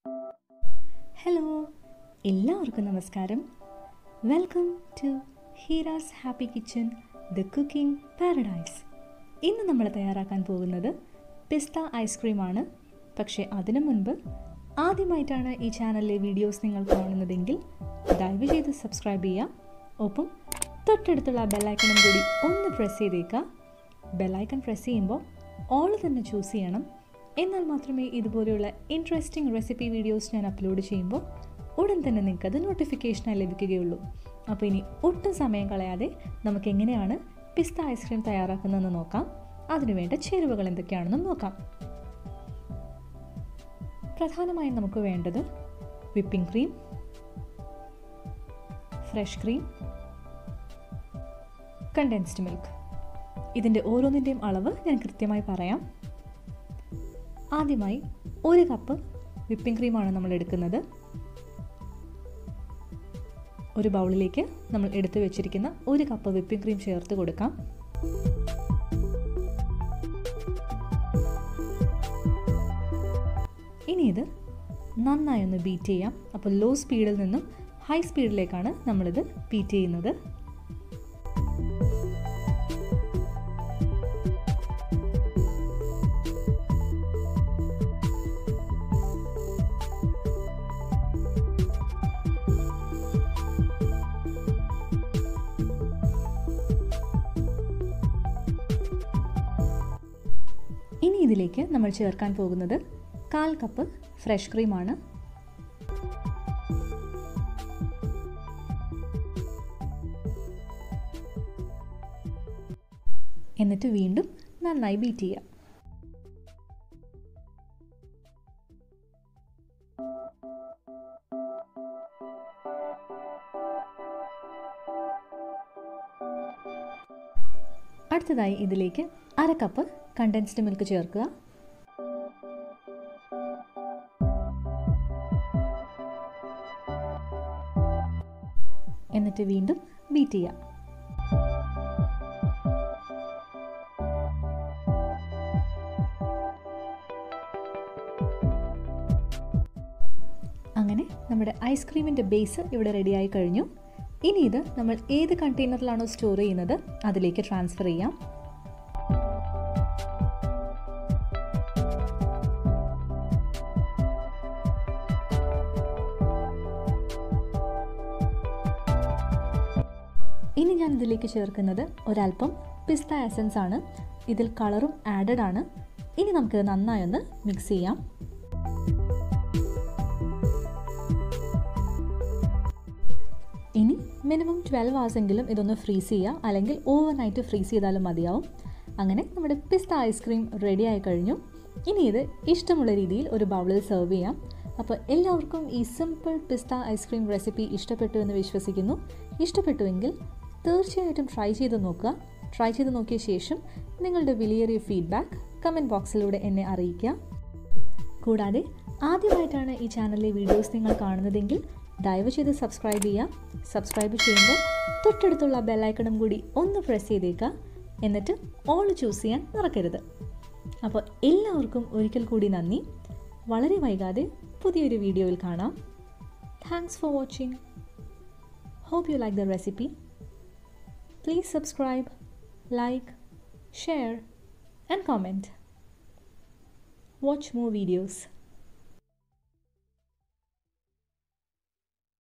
Hello എല്ലാവർക്കും നമസ്കാരം welcome to Heera's happy kitchen the cooking paradise ഇന്ന് നമ്മൾ തയ്യാറാക്കാൻ പോകുന്നത് പിസ്ത ഐസ്ക്രീമാണ് പക്ഷേ അതിനു മുൻപ് ആദ്യമായിട്ടാണ് ഈ ചാനലിലെ വീഡിയോസ് നിങ്ങൾ കാണുന്നതെങ്കിൽ ദയവ് ചെയ്ത് സബ്സ്ക്രൈബ് ചെയ്യുക ഒപ്പം തൊട്ടടുത്തുള്ള ബെല്ലൈക്കണും കൂടി ഒന്ന് പ്രസ് ചെയ്തേക്കുക ബെല്ലൈക്കൺ പ്രസ് ചെയ്യുമ്പോൾ ഓൾ തന്നെ ചൂസ് ചെയ്യണം എന്നാൽ മാത്രമേ ഇതുപോലെയുള്ള ഇൻട്രസ്റ്റിംഗ് റെസിപ്പി വീഡിയോസ് ഞാൻ അപ്ലോഡ് ചെയ്യുമ്പോൾ ഉടൻ തന്നെ നിങ്ങൾക്കത് നോട്ടിഫിക്കേഷനായി ലഭിക്കുകയുള്ളൂ അപ്പോൾ ഇനി ഒട്ടും സമയം കളയാതെ നമുക്ക് എങ്ങനെയാണ് പിസ്ത ഐസ്ക്രീം തയ്യാറാക്കുന്നതെന്ന് നോക്കാം അതിനുവേണ്ട ചേരുവകൾ എന്തൊക്കെയാണെന്നും നോക്കാം പ്രധാനമായും നമുക്ക് വേണ്ടത് whipping cream fresh cream condensed milk ഇതിൻ്റെ ഓരോന്നിൻ്റെയും അളവ് ഞാൻ കൃത്യമായി പറയാം ആദ്യമായി ഒരു കപ്പ് വിപ്പിംഗ് ക്രീമാണ് നമ്മൾ എടുക്കുന്നത് ഒരു ബൗളിലേക്ക് നമ്മൾ എടുത്തു വെച്ചിരിക്കുന്ന ഒരു കപ്പ് വിപ്പിംഗ് ക്രീം ചേർത്ത് കൊടുക്കാം ഇനി ഇത് നന്നായി ഒന്ന് ബീറ്റ് ചെയ്യാം അപ്പോൾ ലോ സ്പീഡിൽ നിന്നും ഹൈ സ്പീഡിലേക്കാണ് നമ്മളിത് ബീറ്റ് ചെയ്യുന്നത് ഇനി ഇതിലേക്ക് നമ്മൾ ചേർക്കാൻ പോകുന്നത് കാൽ കപ്പ് ഫ്രഷ് ക്രീമാണ് എന്നിട്ട് വീണ്ടും നന്നായി ബീറ്റ് ചെയ്യാം അടുത്തതായി ഇതിലേക്ക് അര കപ്പ് കണ്ടൻസ്ഡ് മിൽക്ക് ചേർക്കുക എന്നിട്ട് വീണ്ടും ബീറ്റ് ചെയ്യാം അങ്ങനെ നമ്മുടെ ഐസ്ക്രീമിൻ്റെ ബേസ് ഇവിടെ റെഡിയായി കഴിഞ്ഞു ഇനി ഇത് നമ്മൾ ഏത് കണ്ടെയ്നറിലാണോ സ്റ്റോർ ചെയ്യുന്നത് അതിലേക്ക് ട്രാൻസ്ഫർ ചെയ്യാം ഇനി ഞാൻ ഇതിലേക്ക് ചേർക്കുന്നത് ഒരല്പം പിസ്ത എസൻസ് ആണ് ഇതിൽ കളറും ആഡഡ് ആണ് ഇനി നമുക്കിത് നന്നായി ഒന്ന് മിക്സ് ചെയ്യാം ഇനി മിനിമം ട്വൽവ് എങ്കിലും ഇതൊന്ന് ഫ്രീസ് ചെയ്യുക അല്ലെങ്കിൽ ഓവർ നൈറ്റ് ഫ്രീസ് ചെയ്താലും മതിയാവും അങ്ങനെ നമ്മുടെ പിസ്ത ഐസ്ക്രീം റെഡി ആയി കഴിഞ്ഞു ഇനി ഇത് ഇഷ്ടമുള്ള രീതിയിൽ ഒരു ബൗളിൽ സെർവ് ചെയ്യാം അപ്പോൾ എല്ലാവർക്കും ഈ സിമ്പിൾ പിസ്ത ഐസ്ക്രീം റെസിപ്പി ഇഷ്ടപ്പെട്ടു എന്ന് വിശ്വസിക്കുന്നു ഇഷ്ടപ്പെട്ടുവെങ്കിൽ തീർച്ചയായിട്ടും ട്രൈ ചെയ്ത് നോക്കുക ട്രൈ ചെയ്ത് നോക്കിയ ശേഷം നിങ്ങളുടെ വിലയേറിയ ഫീഡ്ബാക്ക് കമൻറ്റ് ബോക്സിലൂടെ എന്നെ അറിയിക്കുക കൂടാതെ ആദ്യമായിട്ടാണ് ഈ ചാനലിലെ വീഡിയോസ് നിങ്ങൾ കാണുന്നതെങ്കിൽ ദയവ് ചെയ്ത് സബ്സ്ക്രൈബ് ചെയ്യുക സബ്സ്ക്രൈബ് ചെയ്യുമ്പോൾ തൊട്ടടുത്തുള്ള ബെല്ലൈക്കണും കൂടി ഒന്ന് പ്രസ് ചെയ്തേക്കുക എന്നിട്ട് ഓൾ ചൂസ് ചെയ്യാൻ മറക്കരുത് അപ്പോൾ എല്ലാവർക്കും ഒരിക്കൽ കൂടി നന്ദി വളരെ വൈകാതെ പുതിയൊരു വീഡിയോയിൽ കാണാം thanks for watching hope you like the recipe please subscribe like share and comment. Watch more videos.